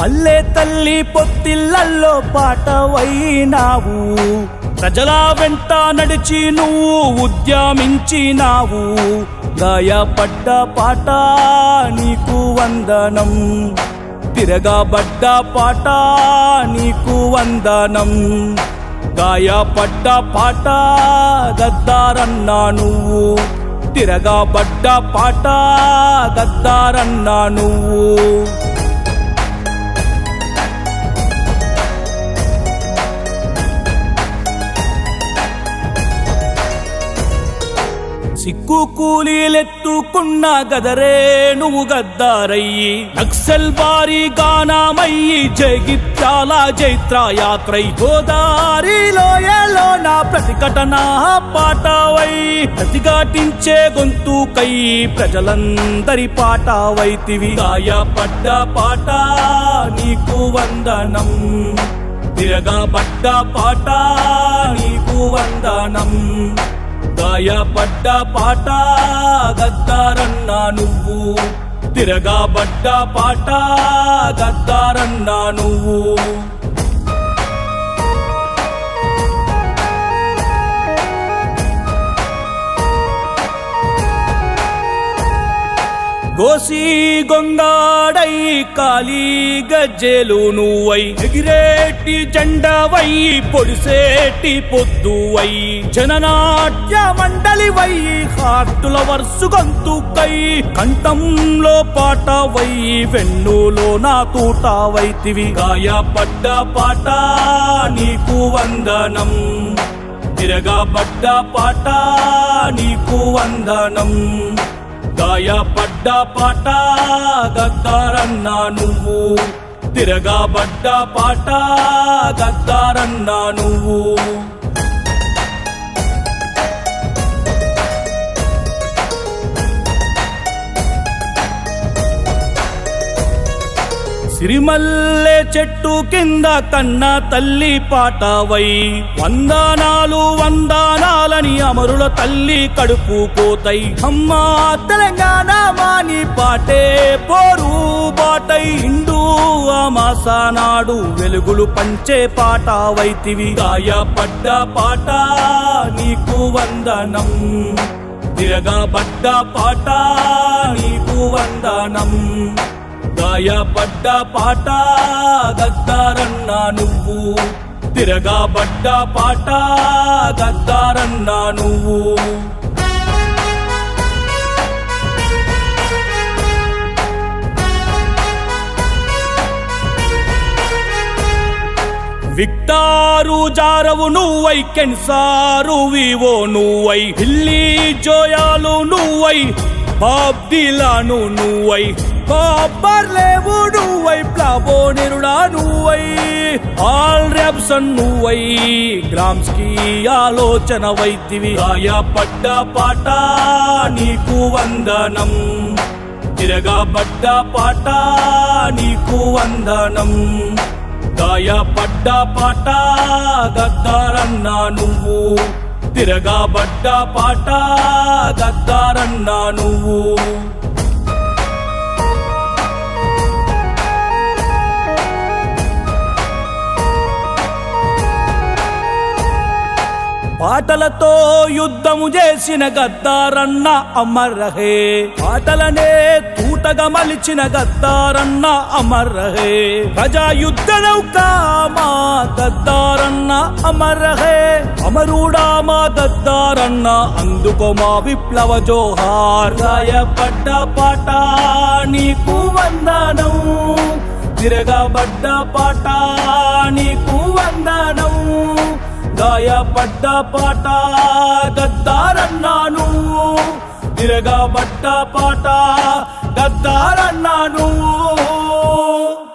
పల్లె తల్లి పొత్తిళ్ళల్లో పాటవైనావు ప్రజల వెంట నడిచి నువ్వు ఉద్యమించినావు గాయపడ్డ పాట నీకు వందనం తిరగబడ్డ పాట నీకు వందనం గాయపడ్డ పాట గద్దారన్నా నువ్వు తిరగబడ్డ పాట గద్దారన్నా నువ్వు సిక్కు కూలీలెత్తుకున్న గదరే నువ్వు గద్దారయ్యి నక్సల్ బారి గానామయ్యి జగిత్యాల జైత్ర యాత్రై గోదారిలో ఏలో నా ప్రతిఘటన పాటవై ప్రతిఘటించే గొంతుకై ప్రజలందరి పాటవైతివి గాయపడ్డ పాట నీకు వందనం తిరగబడ్డ పాట నీకు వందనం గాయపడ్డ పాట గద్దారన్నా నువ్వు తిరగబడ్డ పాట గద్దారన్నా నువ్వు గోసి గొంగాడై కాలి గజ్జెలు నువ్వై ఎగిరేటి జెండవై పొడిసేటి పొద్దువై జననాట్య మండలివై హార్టుల వరుసు గొంతుకై కంఠంలో పాటవై వెన్నులో నా తూటావైతివి గాయపడ్డ పాట నీకు వందనం తిరగబడ్డ పాట నీకు వందనం గాయపడ్డ పాట గద్దారన్నా నువ్వు తిరగబడ్డ పాట గద్దారన్నా నువ్వు సిరిమల్లె చెట్టు కింద కన్న తల్లి పాటవై వందనాలు వందనాలని అమరుల తల్లి కడుపు కోతై అమ్మా తెలంగాణ మాని పాటే పోరు బాటై ఇండు అమాసనాడు వెలుగులు పంచే పాటవైతివి గాయపడ్డ పాట నీకు వందనం తిరగబడ్డ పాట నీకు వందనం గాయపడ్డ పాట గద్దారన్నా నువ్వు తిరగబడ్డ పాట గద్దారన్నా నువ్వు విక్టారు జారవు నువ్వై కెన్సారు వివో నువ్వై ఢిల్లీ జోయాలు నువ్వై బాబ్దిలాను నువ్వై బాబర్లేవు నువ్వై ప్లాబో నిరుడా నువ్వై ఆల్ ర్యాబ్సన్ నువ్వై గ్రామ్స్ కి ఆలోచన వైద్యవి గాయపడ్డ పాట నీకు వందనం తిరగబడ్డ పాట నీకు వందనం గాయపడ్డ పాట గద్దారన్నా నువ్వు తిరగబడ్డ పాట గద్దారన్నా నువ్వు పాటలతో యుద్ధము చేసిన గద్దారన్న అమర్రహే పాటలనే తూటగా మలిచిన గద్దారన్న అమర్రహే ప్రజా యుద్ధ నౌకా మా గద్దారన్న అమర్రహే అమరుడా మా గద్దారన్న అందుకో మా విప్లవ జోహార్ గాయపడ్డ పాట నీకు వందనం తిరగబడ్డ పాట నీకు వందనం గాయపడ్డ పాట గద్దారన్నాను తిరగబడ్డ పాట గద్దారన్నాను